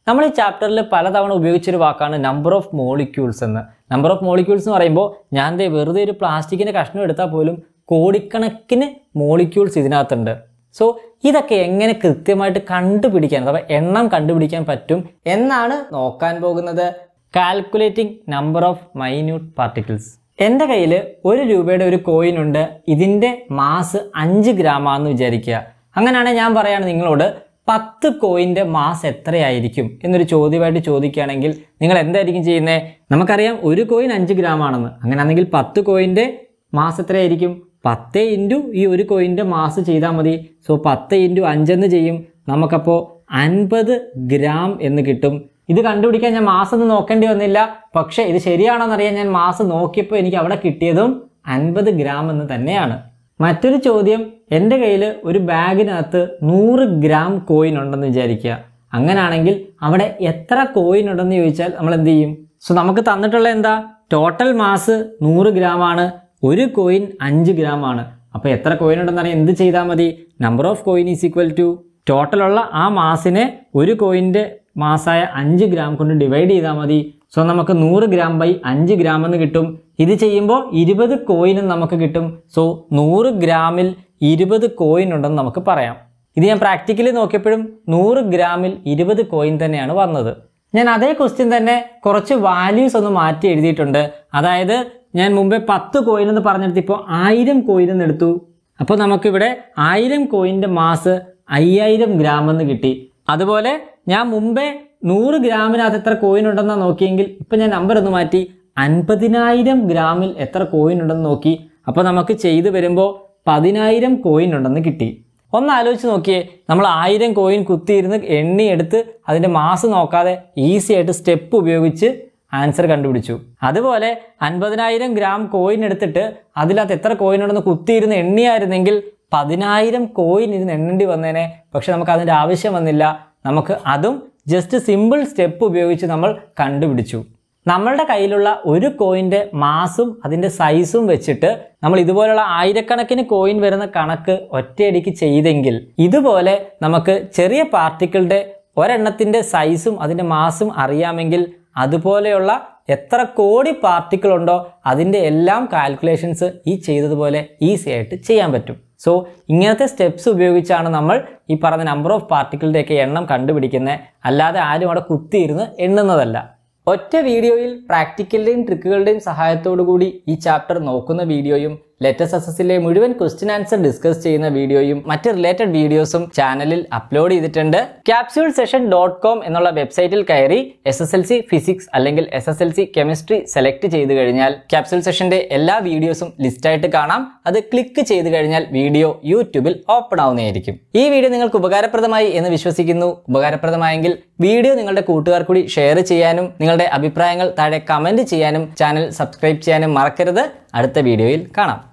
നമ്മൾ ഈ ചാപ്റ്ററിൽ പലതവണ ഉപയോഗിച്ചൊരു വാക്കാണ് നമ്പർ ഓഫ് മോളിക്യൂൾസ് എന്ന് നമ്പർ ഓഫ് മോളിക്യൂൾസ് എന്ന് പറയുമ്പോൾ ഞാൻ ദേ വെറുതെ ഒരു പ്ലാസ്റ്റിക്കിൻ്റെ കഷ്ണം എടുത്താൽ പോലും കോടിക്കണക്കിന് മോളിക്യൂൾസ് ഇതിനകത്തുണ്ട് സോ ഇതൊക്കെ എങ്ങനെ കൃത്യമായിട്ട് കണ്ടുപിടിക്കാൻ അഥവാ എണ്ണം കണ്ടുപിടിക്കാൻ പറ്റും എന്നാണ് നോക്കാൻ പോകുന്നത് calculating number of minute particles എൻ്റെ കയ്യിൽ ഒരു രൂപയുടെ ഒരു കോയിൻ ഉണ്ട് ഇതിൻ്റെ മാസ് അഞ്ച് ഗ്രാമാണെന്ന് വിചാരിക്കുക അങ്ങനെയാണെങ്കിൽ ഞാൻ പറയാണ് നിങ്ങളോട് പത്ത് കോയിൻ്റെ മാസ് എത്രയായിരിക്കും എന്നൊരു ചോദ്യമായിട്ട് ചോദിക്കുകയാണെങ്കിൽ നിങ്ങൾ എന്തായിരിക്കും ചെയ്യുന്നത് നമുക്കറിയാം ഒരു കോയിൻ അഞ്ച് ഗ്രാം ആണെന്ന് അങ്ങനെയാണെങ്കിൽ പത്ത് കോയിൻ്റെ മാസ് എത്രയായിരിക്കും പത്ത് ഇൻറ്റു ഈ ഒരു കോയിൻ്റെ മാസ് ചെയ്താൽ മതി സോ പത്ത് ഇൻറ്റു അഞ്ചെന്ന് ചെയ്യും നമുക്കപ്പോൾ അൻപത് ഗ്രാം എന്ന് കിട്ടും ഇത് കണ്ടുപിടിക്കാൻ ഞാൻ മാസം ഒന്നും നോക്കേണ്ടി വന്നില്ല പക്ഷേ ഇത് ശരിയാണോന്നറിയാൻ ഞാൻ മാസം നോക്കിയപ്പോൾ എനിക്ക് അവിടെ കിട്ടിയതും അൻപത് ഗ്രാം എന്ന് തന്നെയാണ് മറ്റൊരു ചോദ്യം എൻ്റെ കയ്യിൽ ഒരു ബാഗിനകത്ത് നൂറ് ഗ്രാം കോയിൻ ഉണ്ടെന്ന് വിചാരിക്കുക അങ്ങനാണെങ്കിൽ അവിടെ എത്ര കോയിൻ ഉണ്ടെന്ന് ചോദിച്ചാൽ നമ്മൾ എന്ത് ചെയ്യും സോ നമുക്ക് തന്നിട്ടുള്ള എന്താ ടോട്ടൽ മാസ് നൂറ് ഗ്രാം ആണ് ഒരു കോയിൻ അഞ്ച് ഗ്രാം ആണ് അപ്പോൾ എത്ര കോയിൻ ഉണ്ടെന്ന് അറിയാൻ എന്ത് ചെയ്താൽ മതി number of coin is equal to ടോട്ടലുള്ള ആ മാസിനെ ഒരു കോയിൻ്റെ മാസായ അഞ്ച് ഗ്രാം കൊണ്ട് ഡിവൈഡ് ചെയ്താൽ മതി സോ നമുക്ക് നൂറ് ഗ്രാം ബൈ അഞ്ച് ഗ്രാം എന്ന് കിട്ടും ഇത് ചെയ്യുമ്പോൾ ഇരുപത് കോയിനും നമുക്ക് കിട്ടും സോ നൂറ് ഗ്രാമിൽ ഇരുപത് കോയിൻ ഉണ്ടെന്ന് നമുക്ക് പറയാം ഇത് ഞാൻ പ്രാക്ടിക്കലി നോക്കിയപ്പോഴും നൂറ് ഗ്രാമിൽ ഇരുപത് കോയിൻ തന്നെയാണ് വന്നത് ഞാൻ അതേ ക്വസ്റ്റ്യൻ തന്നെ കുറച്ച് വാല്യൂസ് ഒന്ന് മാറ്റി എഴുതിയിട്ടുണ്ട് അതായത് ഞാൻ മുമ്പേ പത്ത് കോയിൻ എന്ന് പറഞ്ഞെടുത്ത് ഇപ്പോൾ ആയിരം കോയിൻ എന്ന് എടുത്തു അപ്പോൾ നമുക്കിവിടെ ആയിരം കോയിൻ്റെ മാസ് അയ്യായിരം ഗ്രാം എന്ന് കിട്ടി അതുപോലെ ഞാൻ മുമ്പേ നൂറ് ഗ്രാമിനകത്ത് എത്ര കോയിൻ ഉണ്ടെന്നാണ് നോക്കിയെങ്കിൽ ഇപ്പം ഞാൻ നമ്പർ ഒന്ന് മാറ്റി അൻപതിനായിരം ഗ്രാമിൽ എത്ര കോയിൻ ഉണ്ടെന്ന് നോക്കി അപ്പോൾ നമുക്ക് ചെയ്തു വരുമ്പോൾ പതിനായിരം കോയിൻ ഉണ്ടെന്ന് കിട്ടി ഒന്ന് ആലോചിച്ച് നോക്കിയേ നമ്മൾ ആയിരം കോയിൻ കുത്തിയിരുന്ന് എണ്ണിയെടുത്ത് അതിൻ്റെ മാസ് നോക്കാതെ ഈസി ആയിട്ട് സ്റ്റെപ്പ് ഉപയോഗിച്ച് ആൻസർ കണ്ടുപിടിച്ചു അതുപോലെ അൻപതിനായിരം ഗ്രാം കോയിൻ എടുത്തിട്ട് അതിനകത്ത് എത്ര കോയിൻ ഉണ്ടെന്ന് കുത്തിയിരുന്ന് എണ്ണിയായിരുന്നെങ്കിൽ പതിനായിരം കോയിൻ ഇരുന്ന് എണ്ണേണ്ടി വന്നേനെ പക്ഷെ നമുക്ക് അതിൻ്റെ ആവശ്യം വന്നില്ല നമുക്ക് അതും ജസ്റ്റ് സിമ്പിൾ സ്റ്റെപ്പ് ഉപയോഗിച്ച് നമ്മൾ കണ്ടുപിടിച്ചു നമ്മളുടെ കയ്യിലുള്ള ഒരു കോയിൻ്റെ മാസും അതിൻ്റെ സൈസും വെച്ചിട്ട് നമ്മൾ ഇതുപോലുള്ള ആയിരക്കണക്കിന് കോയിൻ വരുന്ന കണക്ക് ഒറ്റയടിക്ക് ചെയ്തെങ്കിൽ ഇതുപോലെ നമുക്ക് ചെറിയ പാർട്ടിക്കിളുടെ ഒരെണ്ണത്തിൻ്റെ സൈസും അതിൻ്റെ മാസും അറിയാമെങ്കിൽ അതുപോലെയുള്ള എത്ര കോടി പാർട്ടിക്കിൾ ഉണ്ടോ അതിൻ്റെ എല്ലാം കാൽക്കുലേഷൻസ് ഈ ചെയ്തതുപോലെ ഈസി ആയിട്ട് ചെയ്യാൻ പറ്റും സോ ഇങ്ങനത്തെ സ്റ്റെപ്സ് ഉപയോഗിച്ചാണ് നമ്മൾ ഈ പറഞ്ഞ നമ്പർ ഓഫ് പാർട്ടിക്കിളിൻ്റെയൊക്കെ എണ്ണം കണ്ടുപിടിക്കുന്നത് അല്ലാതെ ആരും അവിടെ കുത്തിയിരുന്ന് എണ്ണുന്നതല്ല ഒറ്റ വീഡിയോയിൽ പ്രാക്ടിക്കലിൻ്റെയും ട്രിക്കുകളുടെയും സഹായത്തോടു കൂടി ഈ ചാപ്റ്റർ നോക്കുന്ന വീഡിയോയും ലെറ്റസ് എസിലെ മുഴുവൻ ക്വസ്റ്റ്യൻ ആൻസർ ഡിസ്കസ് ചെയ്യുന്ന വീഡിയോയും മറ്റ് റിലേറ്റഡ് വീഡിയോസും ചാനലിൽ അപ്ലോഡ് ചെയ്തിട്ടുണ്ട് ക്യാപ്സ്യൂൾ സെഷൻ ഡോട്ട് കോം എന്നുള്ള വെബ്സൈറ്റിൽ കയറി S S L C physics അല്ലെങ്കിൽ S S L C chemistry select ചെയ്ത് കഴിഞ്ഞാൽ ക്യാപ്സ്യൂൾ സെഷന്റെ എല്ലാ വീഡിയോസും ലിസ്റ്റായിട്ട് കാണാം അത് ക്ലിക്ക് ചെയ്ത് കഴിഞ്ഞാൽ വീഡിയോ യൂട്യൂബിൽ ഓപ്പൺ ആവുന്നതായിരിക്കും ഈ വീഡിയോ നിങ്ങൾക്ക് ഉപകാരപ്രദമായി എന്ന് വിശ്വസിക്കുന്നു ഉപകാരപ്രദമായെങ്കിൽ വീഡിയോ നിങ്ങളുടെ കൂട്ടുകാർ കൂടി ഷെയർ ചെയ്യാനും നിങ്ങളുടെ അഭിപ്രായങ്ങൾ താഴെ കമന്റ് ചെയ്യാനും ചാനൽ സബ്സ്ക്രൈബ് ചെയ്യാനും മറക്കരുത് അടുത്ത വീഡിയോയിൽ കാണാം